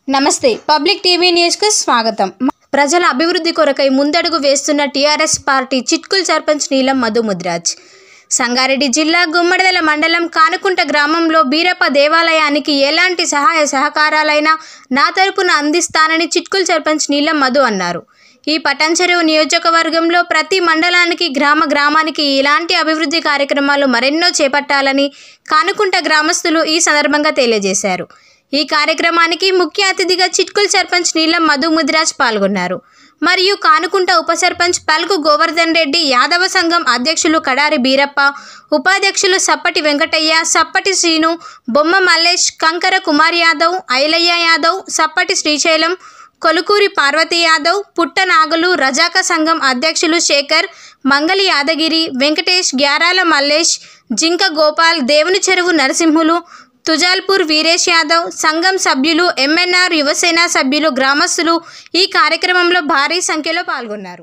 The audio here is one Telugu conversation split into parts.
నమస్తే పబ్లిక్ టీవీ న్యూస్కు స్వాగతం ప్రజల అభివృద్ధి కొరకై ముందడుగు వేస్తున్న టీఆర్ఎస్ పార్టీ చిట్కుల్ సర్పంచ్ నీలం మధు ముద్రాజ్ సంగారెడ్డి జిల్లా గుమ్మడిదల మండలం కానుకుంట గ్రామంలో బీరప్ప దేవాలయానికి ఎలాంటి సహాయ సహకారాలైనా నా తరపున అందిస్తానని చిట్కుల్ సర్పంచ్ నీలం మధు అన్నారు ఈ పటాన్చెరువు నియోజకవర్గంలో ప్రతి మండలానికి గ్రామ గ్రామానికి ఇలాంటి అభివృద్ధి కార్యక్రమాలు మరెన్నో చేపట్టాలని కానుకుంట గ్రామస్తులు ఈ సందర్భంగా తెలియజేశారు ఈ కార్యక్రమానికి ముఖ్య అతిథిగా చిట్కుల్ సర్పంచ్ నీలం మధు ముదిరాజ్ పాల్గొన్నారు మరియు కానుకుంట ఉప సర్పంచ్ పలుకు గోవర్ధన్ రెడ్డి యాదవ సంఘం అధ్యక్షులు కడారి బీరప్ప ఉపాధ్యక్షులు సప్పటి వెంకటయ్య సప్పటి శ్రీను బొమ్మ మల్లేష్ కంకర కుమార్ యాదవ్ ఐలయ్య యాదవ్ సప్పటి శ్రీశైలం కొలుకూరి పార్వతీ యాదవ్ పుట్ట నాగులు రజాక సంఘం అధ్యక్షులు శేఖర్ మంగళి యాదగిరి వెంకటేష్ గ్యారాల మల్లేష్ జింక గోపాల్ దేవుని చెరువు నరసింహులు తుజాల్పూర్ వీరేష్ యాదవ్ సంఘం సభ్యులు ఎంఎన్ఆర్ యువసేన సభ్యులు గ్రామస్తులు ఈ కార్యక్రమంలో భారీ సంఖ్యలో పాల్గొన్నారు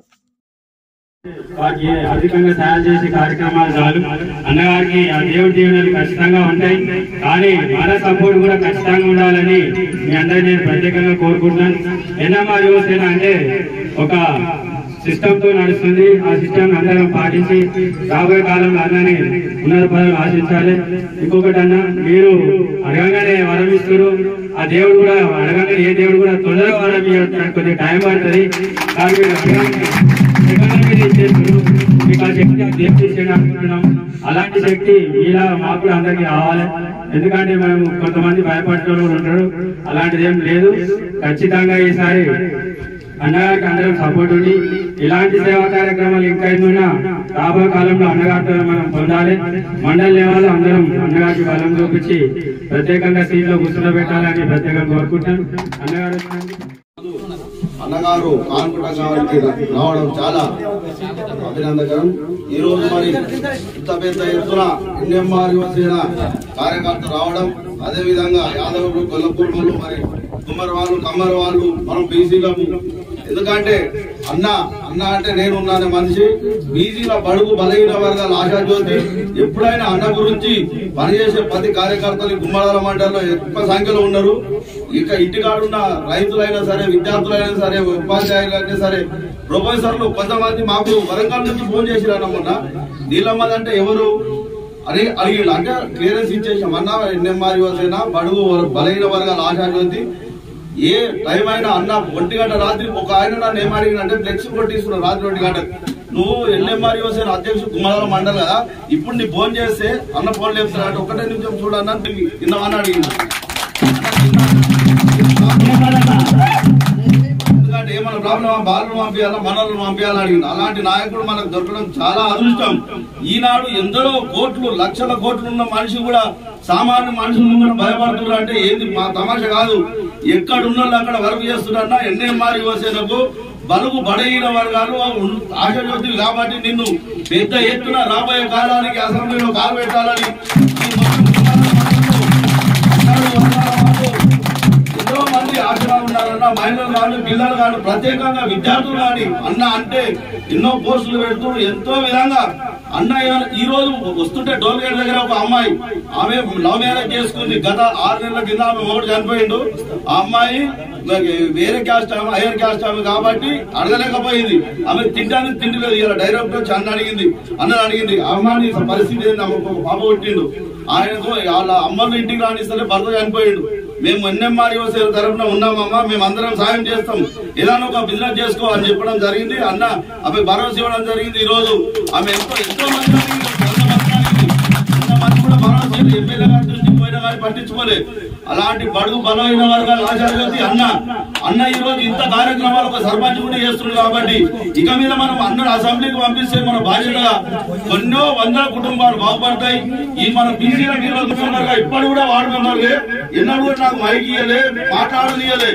వారికి అధికంగా తయారు చేసే కార్యక్రమాలు చాలు అన్నగారికి ఆ దేవుడి దీవెనలు ఖచ్చితంగా ఉంటాయి కానీ మన సపోర్ట్ కూడా ఖచ్చితంగా ఉండాలని మీ అందరినీ నేను ప్రత్యేకంగా కోరుకుంటున్నాను ఎన్ఎంఆర్ యువసేన అంటే ఒక సిస్టమ్ తో నడుస్తుంది ఆ సిస్టమ్ అందరం పాటించి రాబోయే కాలంలో అన్నని ఉన్నత పదవులు ఆశించాలి ఇంకొకటి అన్న మీరు అడగగానే వరం ఇస్తారు ఆ దేవుడు కూడా అడగగానే ఏ దేవుడు కూడా తొందరగా వరం ఇవ్వడానికి కొద్దిగా టైం పడుతుంది కానీ మీరు అడగగానే ఎకానమీ చేస్తున్నారు మీకు ఆ శక్తి దేవుడు ఇచ్చేయండి అనుకుంటున్నాం అలాంటి శక్తి మీలా మాకు కూడా అందరికీ కావాలి ఎందుకంటే మనం కొంతమంది భయపడే వాళ్ళు ఉంటారు అలాంటిది ఏం లేదు ఖచ్చితంగా ఈసారి అన్నగారికి అందరం సపోర్ట్ ఉండి ఇలాంటి సేవా కార్యక్రమాలు ఇంకా ఎన్నున్నా రాబోయే కాలంలో అన్నగారితో మనం పొందాలి మండల లెవెల్లో అందరం అన్నగారికి బలం చూపించి ప్రత్యేకంగా సీట్లో కూర్చోబెట్టాలని ప్రత్యేకంగా కోరుకుంటాను అన్నగారు వచ్చినందుకు అన్నగారు కాన్పుట గారికి రావడం చాలా అభినందకరం ఈ రోజు మరి ఇంత పెద్ద ఎత్తున ఎన్ఎంఆర్ యువసేన కార్యకర్తలు రావడం అదే విధంగా యాదవులు గొల్లపూర్మలు మరి కుమ్మరి వాళ్ళు కమ్మరి వాళ్ళు మనం బీసీలము ఎందుకంటే అన్న అన్న అంటే నేను ఉన్నానే మనిషి బీసీల బడుగు బలహీన వర్గాల ఆశాజ్యోతి ఎప్పుడైనా అన్న గురించి పనిచేసే ప్రతి కార్యకర్తలు గుమ్మడాల మండలంలో ఎక్కువ సంఖ్యలో ఉన్నారు ఇక ఇంటికాడున్న రైతులైనా సరే విద్యార్థులైనా సరే ఉపాధ్యాయులైనా సరే ప్రొఫెసర్లు కొంతమంది మాకు వరంగల్ నుంచి ఫోన్ చేసిరన్న మొన్న నీలమ్మది అంటే ఎవరు అని అడిగాడు అంటే క్లియరెన్స్ ఇచ్చేసాం అన్న ఎన్ఎంఆర్ యువసేన బడుగు వర్- బలహీన వర్గాల ఆశాజ్యోతి ఏ టైం అయినా అన్న ఒంటి గంట రాత్రి ఒక ఆయన నన్ను ఏం అడిగినంటే ఫ్లెక్స్ కొట్టిస్తున్నాడు రాత్రి ఒంటి గంట నువ్వు ఎల్ఎంఆర్ యువసేన అధ్యక్షుడు కుమార మండల్ కదా ఇప్పుడు నీ ఫోన్ చేస్తే అన్న ఫోన్ లేపుతాడు అంటే ఒకటే నిమిషం చూడన్నా నిన్నమని అడిగింది ఎందుకంటే ఏమైనా ప్రాబ్లం బాలను పంపించాలా మనల్ని పంపించాలని అడిగింది అలాంటి నాయకుడు మనకు దొరకడం చాలా అదృష్టం ఈనాడు ఎందరో కోట్లు లక్షల కోట్లు ఉన్న మనిషి కూడా సామాన్య మనుషుల ముందు భయపడుతున్నారు అంటే ఏంది మా తమాషా కాదు ఎక్కడ ఉన్న వాళ్ళు అక్కడ వర్క్ చేస్తున్నారన్నా ఎన్ఎంఆర్ యువసేనకు బలుగు బడైన వర్గాలు ఆశజ్యోతివి కాబట్టి నిన్ను పెద్ద ఎత్తున రాబోయే కాలానికి అసెంబ్లీలో కాలు పెట్టాలని ఈ మొత్తం కుమార మండలం ఎంతో మంది ఆశలు ఉన్నారన్న మహిళలు కానీ పిల్లలు కానీ ప్రత్యేకంగా విద్యార్థులు కానీ అన్న అంటే ఎన్నో పోస్టులు పెడుతూ ఎంతో విధంగా అన్న ఈ రోజు వస్తుంటే టోల్ గేట్ దగ్గర ఒక అమ్మాయి ఆమె లవ్ మ్యారేజ్ చేసుకుంది గత ఆరు నెలల కింద ఆమె ఒకటి చనిపోయిండు ఆ అమ్మాయి వేరే క్యాస్ట్ ఆమె హైయర్ క్యాస్ట్ ఆమె కాబట్టి అడగలేకపోయింది ఆమె తింటానికి తిండి లేదు ఇలా డైరెక్ట్ వచ్చి అన్న అడిగింది అన్నది అడిగింది ఆ అమ్మాయి పరిస్థితి ఏంది ఆమెకు ఒక పాప పుట్టిండు ఆయనకు వాళ్ళ అమ్మను ఇంటికి రాణిస్తే భర్త చనిపోయిండు మేము ఎన్ఎంఆర్ యువసేన తరఫున ఉన్నామమ్మా మేము అందరం సాయం చేస్తాం ఏదైనా ఒక బిజినెస్ చేసుకో అని చెప్పడం జరిగింది అన్న ఆమె భరోసా ఇవ్వడం జరిగింది ఈ రోజు ఆమె ఎంతో ఎంతో మంది అడిగింది, కొంతమంది అడిగింది. కొంతమంది కూడా భరోసా ఇవ్వలేదు. ఎమ్మెల్యే గారి దృష్టికి పోయినా కానీ పట్టించుకోలేదు అలాంటి బడుగు బలమైన వర్గాల ఆచార్యవతి అన్న అన్న ఈ రోజు ఇంత కార్యక్రమాలు ఒక సర్పంచ్ కూడా చేస్తుంది కాబట్టి ఇక మీద మనం అందరూ అసెంబ్లీకి పంపిస్తే మన బాధ్యతగా ఎన్నో వందల కుటుంబాలు బాగుపడతాయి ఈ మన బీసీల మెంబర్గా ఇప్పుడు కూడా వార్డు మెంబర్లే ఎన్నడూ కూడా నాకు మైక్ ఇయ్యలే మాట్లాడనియలే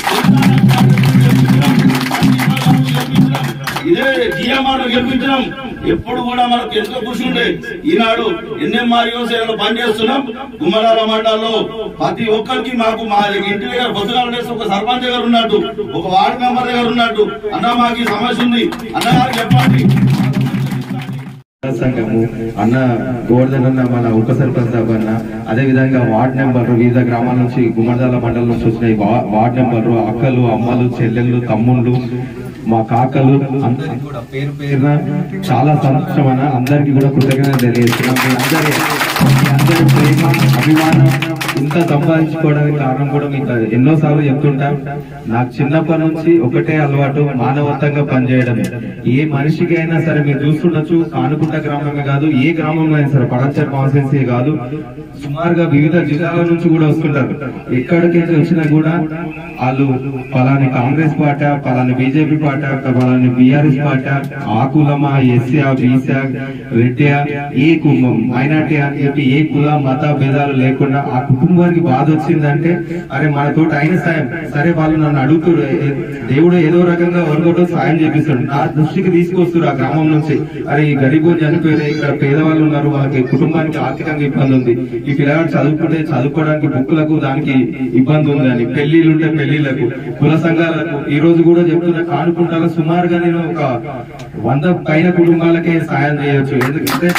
ఇదే జిఎంఆర్ గెలిపించడం ఎప్పుడు కూడా మనకు ఎంతో కృషి ఉండే ఈనాడు ఎన్ఎంఆర్ యువసేనలో పనిచేస్తున్నాం గుమ్మడాల మండలంలో ప్రతి ఒక్కరికి మాకు మా ఇంటి దగ్గర బొత్తుగాలు వేసి ఒక సర్పంచ్ దగ్గర ఉన్నట్టు ఒక వార్డు మెంబర్ దగ్గర ఉన్నట్టు అన్న మాకు ఈ సమస్య ఉంది అన్నగారు చెప్పండి సంఘము అన్న గోవర్ధన్ అన్న మన ఉప సర్పంచ్ సాబ్ అన్న అదే విధంగా వార్డ్ నెంబర్ వివిధ గ్రామాల నుంచి గుమ్మడిదాల మండలం నుంచి వచ్చిన ఈ వా- వార్డ్ నెంబర్లు అక్కలు అమ్మలు చెల్లెళ్ళు తమ్ముళ్ళు మా కాకలు అందరికి కూడా పేరు పేరున చాలా సంతోషం అన్న అందరికి కూడా కృతజ్ఞత తెలియజేస్తున్నాం మీ అందరి మీ అందరి ప్రేమ అభిమానం ఇంత సంపాదించుకోవడానికి కారణం కూడా మీకు ఎన్నో సార్లు చెప్తుంటాం నాకు చిన్నప్పటి నుంచి ఒకటే అలవాటు మానవత్వంగా పనిచేయడమే ఏ మనిషికి అయినా సరే మీరు చూస్తుండొచ్చు కానుకుంట గ్రామమే కాదు ఏ గ్రామంలో అయినా సరే పడంచర్ కాన్స్టెన్సీ కాదు సుమారుగా వివిధ జిల్లాల నుంచి కూడా వస్తుంటారు ఎక్కడికి వచ్చినా కూడా వాళ్ళు పలాని కాంగ్రెస్ పార్టీ పలాని బీజేపీ పార్టీ పలాని బీఆర్ఎస్ పార్టీ ఆ కులమా ఎస్సా బీసా రెడ్డియా ఏ మైనార్టీ అని చెప్పి ఏ కుల మత భేదాలు లేకుండా ఆ కుటుంబానికి బాధ వచ్చిందంటే అరే మనతోటి అయిన సాయం సరే వాళ్ళు నన్ను అడుగుతారు ఏ- దేవుడు ఏదో రకంగా ఎవరికోటో సాయం చేపిస్తాడు నా దృష్టికి తీసుకొస్తారు ఆ గ్రామం నుంచి అరే ఈ గరీబు చనిపోయారు ఇక్కడ పేదవాళ్ళు ఉన్నారు వాళ్ళకి కుటుంబానికి ఆర్థికంగా ఇబ్బంది ఉంది ఈ పిల్లగాడు చదువుకుంటే చదువుకోవడానికి బుక్కులకు దానికి ఇబ్బంది ఉంది అని పెళ్లిళ్ళు ఉంటే పెళ్లిళ్లకు కుల సంఘాలకు ఈ రోజు కూడా చెప్తున్నా కానుకుంటాలో సుమారుగా నేను ఒక వంద పైన కుటుంబాలకే సాయం చేయొచ్చు ఎందుకంటే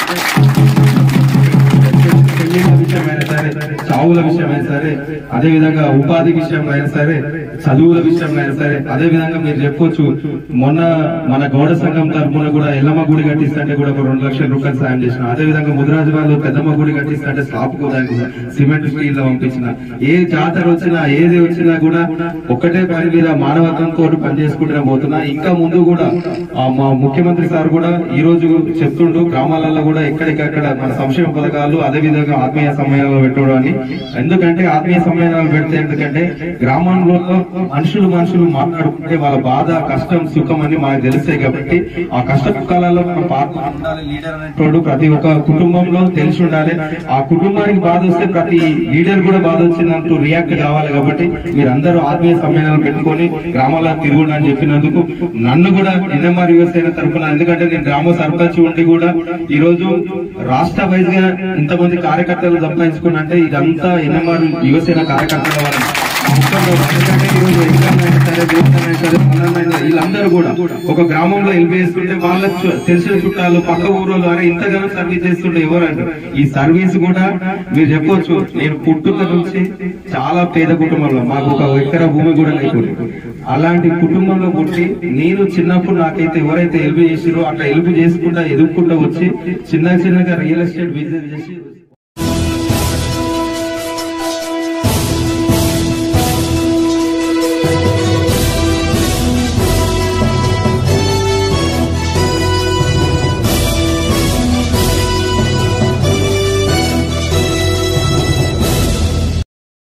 పెళ్లిళ్ళ విషయమైనా సరే చావుల విషయమైనా సరే అదే విధంగా ఉపాధి విషయమైనా సరే చదువుల విషయమైనా సరే అదే విధంగా మీరు చెప్పొచ్చు మొన్న మన గౌడ సంఘం తరఫున కూడా ఎల్లమ్మ గుడి కట్టిస్తుంటే కూడా ఒక రెండు లక్షల రూపాయలు సాయం చేసిన అదే విధంగా ముదిరాజు వాళ్ళు పెద్దమ్మ గుడి కట్టిస్తుంటే స్లాబ్ కు దానికి సిమెంట్ స్టీల్ లో పంపించిన ఏ జాతర వచ్చినా ఏది వచ్చినా కూడా ఒక్కటే పని మీద మానవత్వం కోరి పనిచేసుకుంటూనే పోతున్నా ఇంకా ముందు కూడా ఆ మా ముఖ్యమంత్రి సార్ కూడా ఈ రోజు చెప్తుంటూ గ్రామాలలో కూడా ఎక్కడికక్కడ మన సంక్షేమ పథకాలు అదే విధంగా ఆత్మీయ సమ్మేళనాలు పెట్టడం అని ఎందుకంటే ఆత్మీయ సమ్మేళనాలు పెడితే ఎందుకంటే గ్రామంలో మనుషులు మనుషులు మాట్లాడుకుంటే వాళ్ళ బాధ కష్టం సుఖం అని మనకు తెలుస్తాయి కాబట్టి ఆ కష్ట సుఖాలలో మన పాత్ర ఉండాలి లీడర్ అనేటోడు ప్రతి ఒక్క కుటుంబంలో తెలిసి ఉండాలి ఆ కుటుంబానికి బాధ వస్తే ప్రతి లీడర్ కూడా బాధ వచ్చిందంటూ రియాక్ట్ కావాలి కాబట్టి మీరందరూ ఆత్మీయ సమ్మేళనాలు పెట్టుకొని గ్రామాల్లో తిరుగుండి అని చెప్పినందుకు నన్ను కూడా ఎన్ఎంఆర్ యువసేన తరఫున ఎందుకంటే నేను గ్రామ సర్పంచ్ ఉండి కూడా ఈ రోజు రాష్ట్ర వైజ్ గా ఇంతమంది కార్యకర్తలు సంపాదించుకున్నంటే ఇదంతా ఎన్ఎంఆర్ యువసేన కార్యకర్తల వల్ల ముఖ్యంగా ఎందుకంటే ఈ రోజు ఎగ్జామ్ అయినా సరే దేశం అయినా సరే మనం అయినా వీళ్ళందరూ కూడా ఒక గ్రామంలో వెళ్ళి చేస్తుంటే వాళ్ళ చు- తెలిసిన చుట్టాలు పక్క ఊరోళ్ళు అరే ఇంతగానో సర్వీస్ చేస్తుంటే ఎవరు అంటారు ఈ సర్వీస్ కూడా మీరు చెప్పొచ్చు నేను పుట్టుక నుంచి చాలా పేద కుటుంబంలో మాకు ఒక ఎకరా భూమి కూడా లేకుండా అలాంటి కుటుంబంలో పుట్టి నేను చిన్నప్పుడు నాకైతే ఎవరైతే హెల్ప్ చేసిరో అట్లా హెల్ప్ చేసుకుంటా ఎదుర్కొంటూ వచ్చి చిన్న చిన్నగా రియల్ ఎస్టేట్ బిజినెస్ చేసి